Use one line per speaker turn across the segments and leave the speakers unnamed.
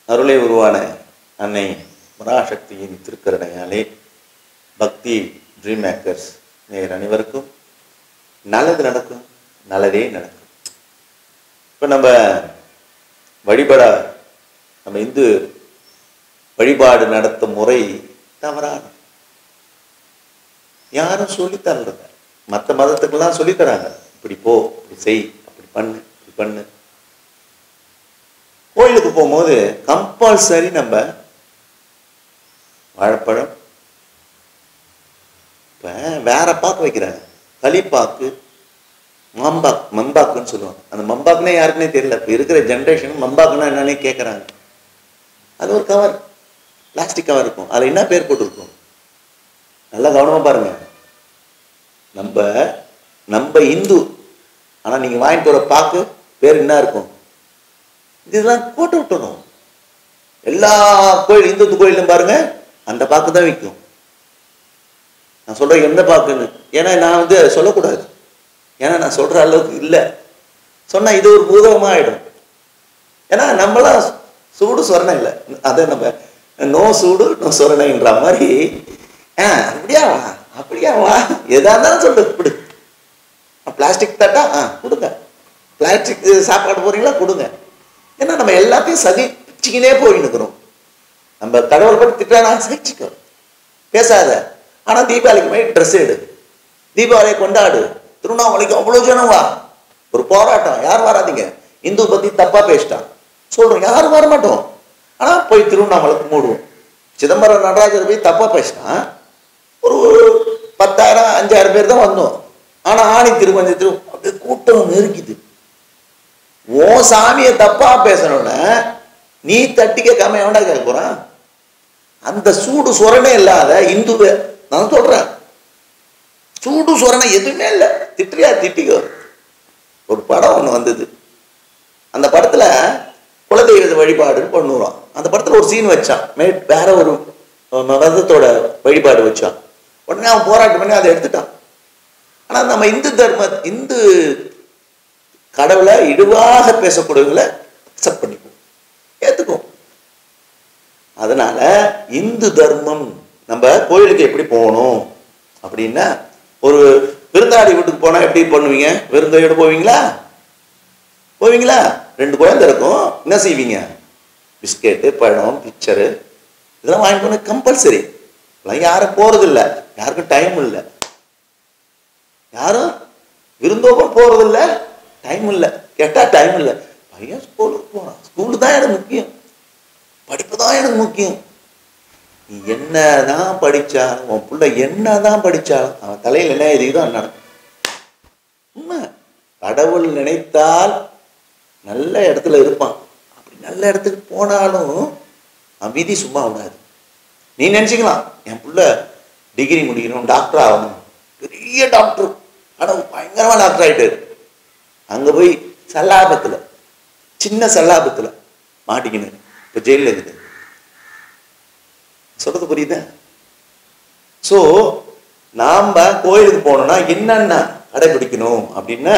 அருளை உருவான அன்னை பராசக்தியின் திருக்கருணையாலே பக்தி ட்ரீம் மேக்கர்ஸ் நேர் அனைவருக்கும் நல்லது நடக்கும் நல்லதே நடக்கும் இப்போ நம்ம வழிபட நம்ம இந்து வழிபாடு நடத்தும் முறை தவறான யாரும் சொல்லித் தரல மற்ற மதத்துக்கெல்லாம் சொல்லித் தராங்க இப்படி போ இப்படி செய் அப்படி பண்ணு இப்படி பண்ணு கோயிலுக்கு போகும்போது கம்பல்சரி நம்ம வாழைப்பழம் இப்போ வேற பாக்கு வைக்கிறாங்க களிப்பாக்கு மம்பாக் மம்பாக்குன்னு சொல்லுவாங்க அந்த மம்பாக்குன்னா யாருக்குன்னே தெரியல இப்போ இருக்கிற ஜென்ரேஷன் மம்பாக்குன்னா என்னன்னே கேட்குறாங்க அது ஒரு கவர் பிளாஸ்டிக் கவர் இருக்கும் அதில் என்ன பேர் போட்டிருக்கும் நல்லா கவனமாக பாருங்க நம்ம நம்ம இந்து ஆனால் நீங்கள் வாங்கிட்டு வர பாக்கு பேர் என்ன இருக்கும் இதெல்லாம் போட்டு விட்டுணும் எல்லா கோயில் இந்து கோயிலும் பாருங்க அந்த பாக்கு தான் விற்கும் நான் சொல்றேன் எந்த பாக்குன்னு ஏன்னா நான் வந்து அதை சொல்லக்கூடாது ஏன்னா நான் சொல்ற அளவுக்கு இல்லை சொன்னா இது ஒரு பூதகமாக ஆயிடும் ஏன்னா நம்மளாம் சூடு சொரணை இல்லை அதை நம்ம நோ சூடு நோ சொரணைன்ற மாதிரி ஆ அப்படியா வா அப்படியா வா எதா இருந்தாலும் சொல்லு கொடு பிளாஸ்டிக் தட்டா ஆ கொடுங்க பிளாஸ்டிக் சாப்பாடு போறீங்களா கொடுங்க ஏன்னா நம்ம எல்லாத்தையும் சகிச்சுக்கினே போயின்னு இருக்கிறோம் நம்ம கடவுள் பற்றி திட்டானா சகிச்சுக்கோ பேசாத ஆனா தீபாவளிக்கு போய் ட்ரெஸ் எடு தீபாவளியை கொண்டாடு திருவண்ணாமலைக்கு அவ்வளோ ஜனம் வா ஒரு போராட்டம் யாரும் வராதீங்க இந்து பத்தி தப்பா பேசிட்டான் சொல்றோம் யாரும் வர மாட்டோம் ஆனா போய் திருவண்ணாமலைக்கு மூடுவோம் சிதம்பரம் நடராஜர் போய் தப்பா பேசினான் ஒரு பத்தாயிரம் அஞ்சாயிரம் பேர் தான் வந்தோம் ஆனா ஆணி திருமஞ்சத்திரு அப்படியே கூட்டம் நெருக்கிது ஓ சாமியை தப்பா பேசணும்னா நீ தட்டி கேட்காம எவன்டா கேட்க போறான் அந்த சூடு சொரணை இல்லாத இந்துவை நான் சொல்றேன் சூடு சொரணை எதுவுமே இல்லை திட்டுறியா திட்டிக்கோ ஒரு படம் ஒன்று வந்தது அந்த படத்துல குலதெய்வ வழிபாடுன்னு பண்ணுவான் அந்த படத்துல ஒரு சீன் வச்சான் மே வேற ஒரு மதத்தோட வழிபாடு வச்சான் உடனே அவன் போராட்டம் பண்ணி அதை எடுத்துட்டான் ஆனா நம்ம இந்து தர்ம இந்து கடவுளை இழிவாக பேசக்கூடியவங்களை அக்செப்ட் பண்ணிக்கும் ஏத்துக்கும் அதனால இந்து தர்மம் நம்ம கோயிலுக்கு எப்படி போகணும் அப்படின்னா ஒரு விருந்தாடி வீட்டுக்கு போனா எப்படி பண்ணுவீங்க விருந்தையோடு போவீங்களா போவீங்களா ரெண்டு குழந்தை இருக்கும் என்ன செய்வீங்க பிஸ்கெட்டு பழம் பிக்சரு இதெல்லாம் வாங்கிட்டு போன கம்பல்சரி இதெல்லாம் யாரும் போறது இல்லை யாருக்கும் டைம் இல்லை யாரும் விருந்தோகம் போறது இல்லை டைம் இல்லை கேட்டா டைம் இல்லை பையன் ஸ்கூலுக்கு போனான் ஸ்கூலு தான் எனக்கு முக்கியம் படிப்பு தான் எனக்கு முக்கியம் நீ என்னதான் படிச்சாலும் உன் பிள்ளை என்னதான் படிச்சாலும் அவன் தலையில் என்ன எதுக்குதோ நடக்கும் உண்மை கடவுள் நினைத்தால் நல்ல இடத்துல இருப்பான் அப்படி நல்ல இடத்துக்கு போனாலும் அவன் விதி சும்மா விடாது நீ நினச்சிக்கலாம் என் புள்ள டிகிரி முடிக்கணும் டாக்டர் ஆகணும் பெரிய டாக்டர் ஆனால் பயங்கரமாக டாக்டர் ஆகிட்டாரு அங்கே போய் சல்லாபத்தில் சின்ன சல்லாபத்தில் மாட்டிக்கினு இப்போ ஜெயிலில் இருக்குது சொல்றது புரியுதா ஸோ நாம் கோயிலுக்கு போனோம்னா என்னென்ன கடைபிடிக்கணும் அப்படின்னா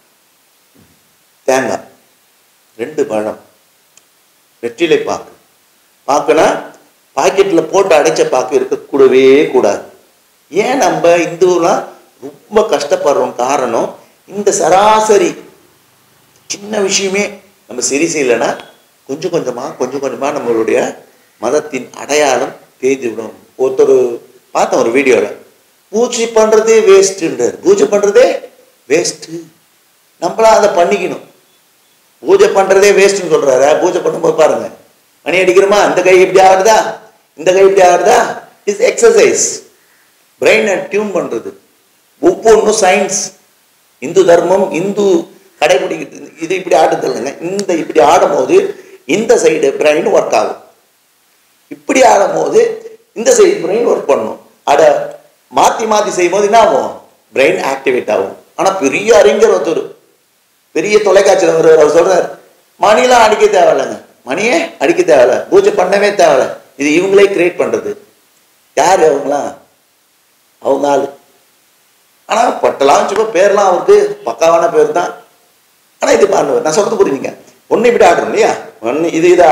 தேங்காய் ரெண்டு பழம் வெற்றிலை பாக்கு பாக்குனா பாக்கெட்டில் போட்டு அடைச்ச பாக்கு இருக்கக்கூடவே கூடாது ஏன் நம்ம இந்துலாம் ரொம்ப கஷ்டப்படுறோம் காரணம் இந்த சராசரி சின்ன விஷயமே நம்ம சரி செய்யலைன்னா கொஞ்சம் கொஞ்சமாக கொஞ்சம் கொஞ்சமாக நம்மளுடைய மதத்தின் அடையாளம் தேய்ந்து விடும் ஒருத்தர் பார்த்தேன் ஒரு வீடியோவில் பூஜை பண்ணுறதே வேஸ்ட்டுன்றார் பூஜை பண்ணுறதே வேஸ்ட்டு நம்மளாம் அதை பண்ணிக்கணும் பூஜை பண்ணுறதே வேஸ்ட்டுன்னு சொல்கிறாரு பூஜை பண்ணும்போது பாருங்க மணி அடிக்கிறோமா இந்த கை இப்படி ஆகுதா இந்த கை இப்படி ஆகுதா இஸ் எக்ஸசைஸ் பிரெயினை டியூன் பண்ணுறது ஒவ்வொன்றும் சயின்ஸ் இந்து தர்மம் இந்து கடைபிடிக்கிறது இது இப்படி ஆடுதல்லைங்க இந்த இப்படி ஆடும்போது இந்த சைடு பிரெயின் ஒர்க் ஆகும் இப்படி ஆடும்போது இந்த சைடு பிரெயின் ஒர்க் பண்ணும் அட மாற்றி மாற்றி செய்யும்போது என்ன ஆகும் பிரெயின் ஆக்டிவேட் ஆகும் ஆனால் பெரிய அறிஞர் ஒருத்தர் பெரிய தொலைக்காட்சியில் ஒரு அவர் சொல்றார் மணிலாம் அடிக்க தேவையில்லைங்க மணியே அடிக்க தேவையில்ல பூஜை பண்ணவே தேவையில்ல இது இவங்களே கிரியேட் பண்றது யார் அவங்களாம் அவங்க ஆளு ஆனால் பட்டலாம் வச்சுக்கோ பேர்லாம் அவருக்கு பக்காவான பேர் தான் ஆனால் இது பாருங்க நான் சொல்றது புரியுங்க ஒன்று இப்படி ஆடுறோம் இல்லையா ஒன்று இது இது ஆடுது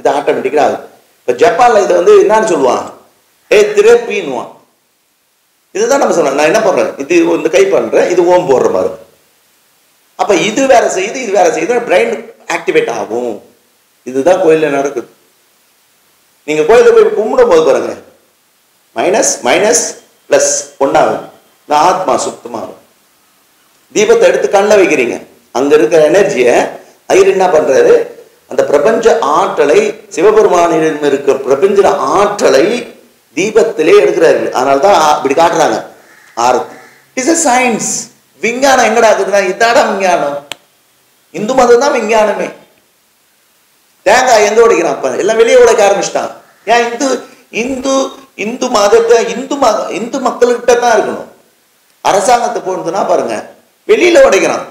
இது ஆட்டோமேட்டிக்காக ஆகுது இப்போ ஜப்பானில் இதை வந்து என்னன்னு சொல்லுவான் ஏ திரப்பின்னுவான் இதுதான் நம்ம சொல்லணும் நான் என்ன பண்ணுறேன் இது இந்த கை பண்ணுறேன் இது ஓம் போடுற மாதிரி அப்போ இது வேற செய்யுது இது வேற செய்யுது பிரெயின் ஆக்டிவேட் ஆகும் இதுதான் கோயிலில் நடக்குது நீங்கள் கோயிலில் போய் கும்பிடும் போது பாருங்க மைனஸ் மைனஸ் ப்ளஸ் ஒன்றாகும் இந்த ஆத்மா சுத்தமாகும் தீபத்தை எடுத்து கண்ணில் வைக்கிறீங்க அங்கே இருக்கிற எனர்ஜியை ஐயர் என்ன பண்ணுறாரு அந்த பிரபஞ்ச ஆற்றலை சிவபெருமானிடம் இருக்க பிரபஞ்ச ஆற்றலை தீபத்திலே எடுக்கிறாரு அதனால தான் இப்படி காட்டுறாங்க ஆரத்தி இட்ஸ் a சயின்ஸ் விஞ்ஞானம் எங்கடா இருக்குதுன்னா இதாடா விஞ்ஞானம் இந்து மதம் தான் விஞ்ஞானமே தேங்காய் எங்க உடைக்கிறான் அப்ப எல்லாம் வெளியே உடைக்க ஆரம்பிச்சிட்டான் ஏன் இந்து இந்து இந்து மதத்தை இந்து மத இந்து மக்கள்கிட்ட தான் இருக்கணும் அரசாங்கத்தை போனதுன்னா பாருங்க வெளியில உடைக்கிறான்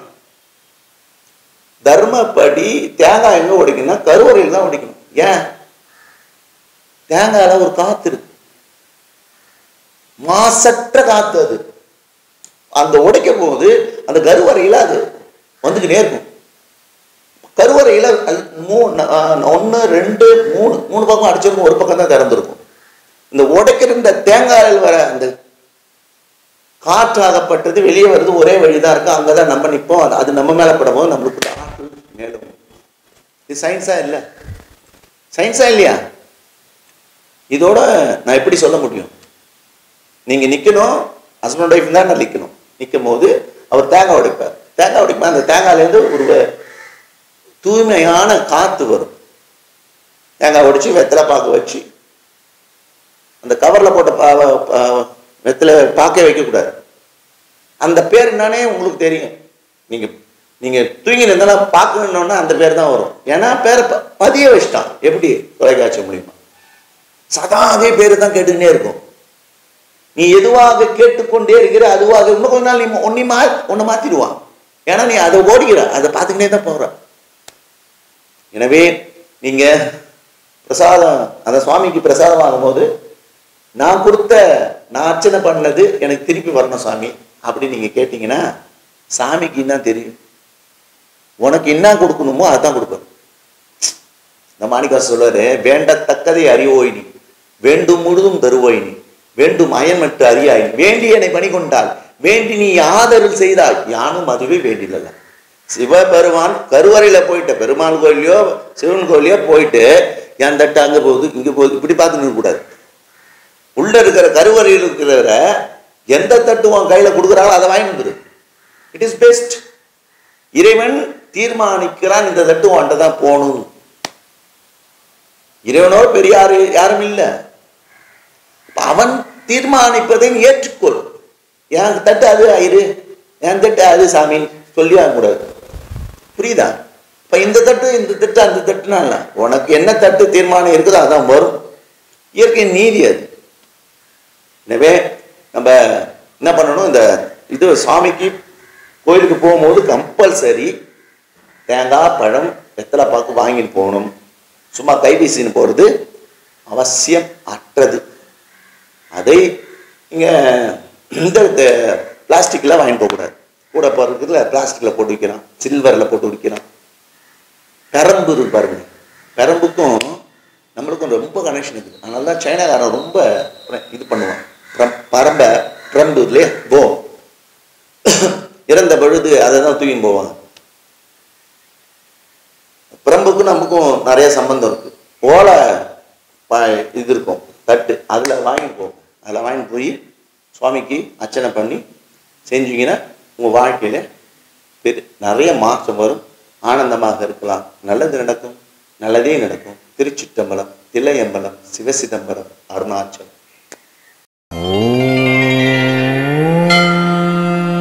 தர்மப்படி தேங்காய் எங்க உடைக்கணும்னா கருவறையில் தான் உடைக்கணும் ஏன் தேங்காயில ஒரு காத்து இருக்கு மாசற்ற காத்து அது அந்த உடைக்கும் போது அந்த கருவறையில அது வந்துக்கிட்டே இருக்கும் கருவறையில அது மூணு ஒன்று ரெண்டு மூணு மூணு பக்கம் அடிச்சிருக்கும் ஒரு பக்கம் தான் திறந்திருக்கும் இந்த உடைக்கிற இந்த தேங்காயில் வர அந்த காற்றாகப்பட்டது வெளியே வருது ஒரே வழிதான் இருக்கு அங்கதான் நம்ம நிற்போம் அது அது நம்ம மேல படும்போது நம்மளுக்கு இந்த ஆற்றல் மேலும் இது சயின்ஸா இல்ல சயின்ஸா இல்லையா இதோட நான் எப்படி சொல்ல முடியும் நீங்க நிக்கணும் ஹஸ்பண்ட் ஒய்ஃப் தான் நான் நிக்கணும் நிற்கும் போது அவர் தேங்காய் உடைப்பார் தேங்காய் உடைப்பா அந்த தேங்காயிலேருந்து ஒரு வ- தூய்மையான காத்து வரும் தேங்காய் உடைச்சு வெத்தலை பாக்கு வச்சு அந்த கவரில் போட்ட பா பா- வெத்தலை பாக்கே வைக்கக்கூடாது அந்த பேர் என்னன்னே உங்களுக்கு தெரியும் நீங்க நீங்க தூங்கி இருந்தா பார்க்கணுன்னா அந்த பேர் தான் வரும் ஏன்னா பேரை ப- பதிய வச்சிட்டான் எப்படி தொலைக்காட்சி மூலியமா சதா அதே பேர் தான் கேட்டுக்கிட்டே இருக்கும் நீ எதுவாக கேட்டுக்கொண்டே இருக்கிற அதுவாக இன்னும் கொஞ்ச நாள் நீ ஒன்னி மா ஒன்று மாத்திடுவான் ஏன்னா நீ அதை ஓடிக்கிற அதை பார்த்துக்கிட்டே தான் போகிற எனவே நீங்க பிரசாதம் அந்த சுவாமிக்கு பிரசாதம் வாங்கும்போது நான் கொடுத்த நான் அர்ச்சனை பண்ணது எனக்கு திருப்பி வரணும் சாமி அப்படி நீங்க கேட்டீங்கன்னா சாமிக்கு என்ன தெரியும் உனக்கு என்ன கொடுக்கணுமோ அதான் கொடுப்பாரு இந்த மாணிக்காசு சொல்றாரு வேண்டத்தக்கதை அறிவோய் நீ வேண்டும் முழுதும் தருவோய் நீ வேண்டும் அயன்மட்டு அறியாய் வேண்டியனை பணி கொண்டால் வேண்டி நீ ஆதரவு செய்தால் யானும் அதுவே வேண்டியதில்ல சிவபெருமான் கருவறையில போயிட்ட பெருமாள் கோயிலையோ சிவன் கோயிலையோ போயிட்டு என் தட்டு அங்க போகுது இங்க போகுது இப்படி பார்த்து நிற்கக்கூடாது உள்ள இருக்கிற கருவறையில் இருக்கிற எந்த தட்டு உன் கையில கொடுக்குறாங்களோ அதை வாங்கிட்டு இட் இஸ் பெஸ்ட் இறைவன் தீர்மானிக்கிறான் இந்த தட்டு உன்கிட்ட தான் போகணும் இறைவனோ பெரிய யாரு யாரும் இல்லை அவன் தீர்மானிப்பதை நீ ஏற்றுக்கொள் என் தட்டு அது இரு என் தட்டு அது சாமி சொல்லி கூடாது புரியுதா இப்ப இந்த தட்டு இந்த தட்டு அந்த தட்டுனா இல்ல உனக்கு என்ன தட்டு தீர்மானம் இருக்குதோ அதான் வரும் இயற்கை நீதி அது எனவே நம்ம என்ன பண்ணணும் இந்த இது சாமிக்கு கோயிலுக்கு போகும்போது கம்பல்சரி தேங்காய் பழம் வெத்தலை பாக்கு வாங்கிட்டு போகணும் சும்மா கைவீசின்னு போகிறது அவசியம் அற்றது அதை இங்கே இந்த பிளாஸ்டிக்கில் வாங்கிட்டு போகக்கூடாது கூட போகிறதுல பிளாஸ்டிக்கில் போட்டு விற்கிறான் சில்வரில் போட்டு விற்கிறான் பெரம்பு இருக்கு பாருங்க பெரம்புக்கும் நம்மளுக்கும் ரொம்ப கனெக்ஷன் இருக்குது அதனால தான் சைனாக்காரன் ரொம்ப இது பண்ணுவான் பிரம் பரம்ப பிரம்பு இல்லையா போ இறந்த பொழுது அதை தான் தூக்கின்னு போவாங்க பிரம்புக்கும் நமக்கும் நிறைய சம்பந்தம் இருக்கு ஓலை ப- இது இருக்கும் தட்டு அதில் வாங்கிட்டு போகும் அதில் வாங்கிட்டு போய் சுவாமிக்கு அர்ச்சனை பண்ணி செஞ்சீங்கன்னா உங்கள் வாழ்க்கையில் பெரு நிறைய மாற்றம் வரும் ஆனந்தமாக இருக்கலாம் நல்லது நடக்கும் நல்லதே நடக்கும் திருச்சிற்றம்பலம் தில்லையம்பலம் சிவசிதம்பரம் அருணாச்சலம்